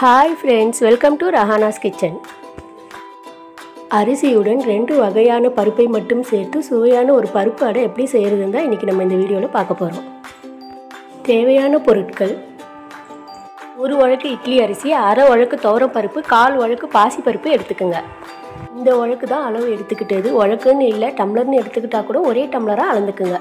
hi friends welcome to Rahana's kitchen அரிசியுடன் ரெண்டு வகையான பருப்பை மட்டும் சேர்த்து சுவையான ஒரு பருப்பு அடை எப்படி செய்கிறதுன்னு தான் இன்றைக்கி நம்ம இந்த வீடியோவில் பார்க்க போகிறோம் தேவையான பொருட்கள் ஒரு வழக்கு இட்லி அரிசி அரை வழக்கு துவரம் பருப்பு கால் வழக்கு பாசிப்பருப்பு எடுத்துக்கோங்க இந்த வழக்கு தான் அளவு எடுத்துக்கிட்டது வழக்குன்னு இல்லை டம்ளர்னு எடுத்துக்கிட்டா கூட ஒரே டம்ளராக அளந்துக்குங்க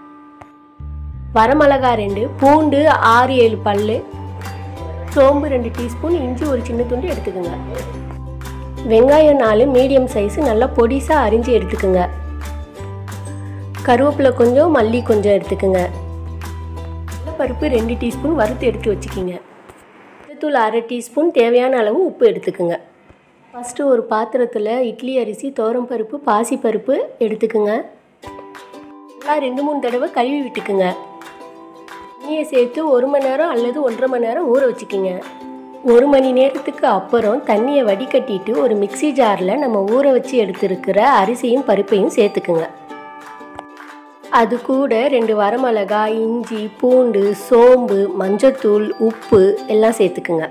வரமிளகா ரெண்டு பூண்டு ஆறு ஏழு பல் சோம்பு ரெண்டு டீஸ்பூன் இஞ்சி ஒரு சின்ன துண்டு எடுத்துக்கோங்க வெங்காயம் நாலு மீடியம் சைஸ் நல்லா பொடிசாக அரிஞ்சு எடுத்துக்கோங்க கருவேப்பிலை கொஞ்சம் மல்லி கொஞ்சம் எடுத்துக்கோங்க பருப்பு ரெண்டு டீஸ்பூன் வறுத்து எடுத்து வச்சுக்கிங்க தூள் அரை டீஸ்பூன் தேவையான அளவு உப்பு எடுத்துக்கோங்க ஃபஸ்ட்டு ஒரு பாத்திரத்தில் இட்லி அரிசி பருப்பு பாசிப்பருப்பு எடுத்துக்கோங்க நல்லா ரெண்டு மூணு தடவை கழுவி விட்டுக்குங்க தண்ணியை சேர்த்து ஒரு மணி நேரம் அல்லது ஒன்றரை மணி நேரம் ஊற வச்சுக்கிங்க ஒரு மணி நேரத்துக்கு அப்புறம் தண்ணியை வடிகட்டிட்டு ஒரு மிக்சி ஜாரில் நம்ம ஊற வச்சு எடுத்துருக்கிற அரிசியும் பருப்பையும் சேர்த்துக்குங்க அது கூட ரெண்டு வரமிளகாய் இஞ்சி பூண்டு சோம்பு மஞ்சத்தூள் உப்பு எல்லாம் சேர்த்துக்குங்க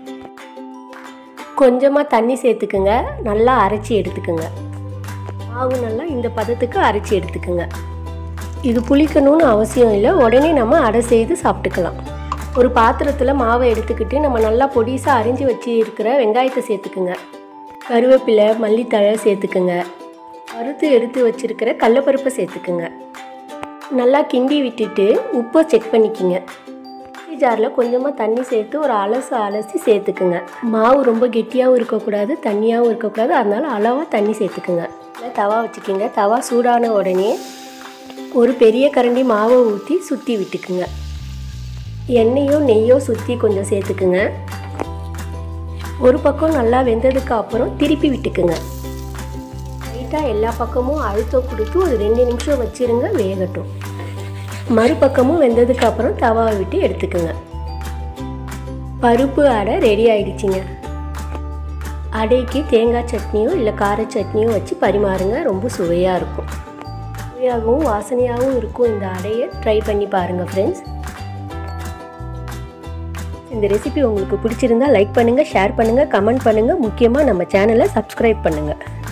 கொஞ்சமாக தண்ணி சேர்த்துக்குங்க நல்லா அரைச்சி எடுத்துக்குங்க மாவு நல்லா இந்த பதத்துக்கு அரைச்சி எடுத்துக்குங்க இது புளிக்கணும்னு அவசியம் இல்லை உடனே நம்ம அடை செய்து சாப்பிட்டுக்கலாம் ஒரு பாத்திரத்தில் மாவை எடுத்துக்கிட்டு நம்ம நல்லா பொடிசாக அரிஞ்சு வச்சு இருக்கிற வெங்காயத்தை சேர்த்துக்குங்க கருவேப்பிலை மல்லித்தழை சேர்த்துக்குங்க வறுத்து எடுத்து வச்சுருக்கிற கடலப்பருப்பை சேர்த்துக்குங்க நல்லா கிண்டி விட்டுட்டு உப்பை செக் பண்ணிக்கிங்க ஜாரில் கொஞ்சமாக தண்ணி சேர்த்து ஒரு அலசு அலசி சேர்த்துக்குங்க மாவு ரொம்ப கெட்டியாகவும் இருக்கக்கூடாது தண்ணியாகவும் இருக்கக்கூடாது அதனால் அளவாக தண்ணி சேர்த்துக்குங்க தவா வச்சுக்கிங்க தவா சூடான உடனே ஒரு பெரிய கரண்டி மாவை ஊற்றி சுற்றி விட்டுக்குங்க எண்ணெயோ நெய்யோ சுற்றி கொஞ்சம் சேர்த்துக்குங்க ஒரு பக்கம் நல்லா வெந்ததுக்கு அப்புறம் திருப்பி விட்டுக்குங்க லைட்டாக எல்லா பக்கமும் அழுத்தம் கொடுத்து ஒரு ரெண்டு நிமிஷம் வச்சுருங்க வேகட்டும் மறுபக்கமும் வெந்ததுக்கு அப்புறம் தவாவை விட்டு எடுத்துக்குங்க பருப்பு அடை ரெடி ஆயிடுச்சுங்க அடைக்கு தேங்காய் சட்னியோ இல்லை கார சட்னியோ வச்சு பரிமாறுங்க ரொம்ப சுவையாக இருக்கும் சுவையாகவும் வாசனையாகவும் இருக்கும் இந்த அடையை ட்ரை பண்ணி பாருங்கள் ஃப்ரெண்ட்ஸ் இந்த ரெசிபி உங்களுக்கு பிடிச்சிருந்தா லைக் பண்ணுங்கள் ஷேர் பண்ணுங்கள் கமெண்ட் பண்ணுங்கள் முக்கியமாக நம்ம சேனலை சப்ஸ்கிரைப் பண்ணுங்கள்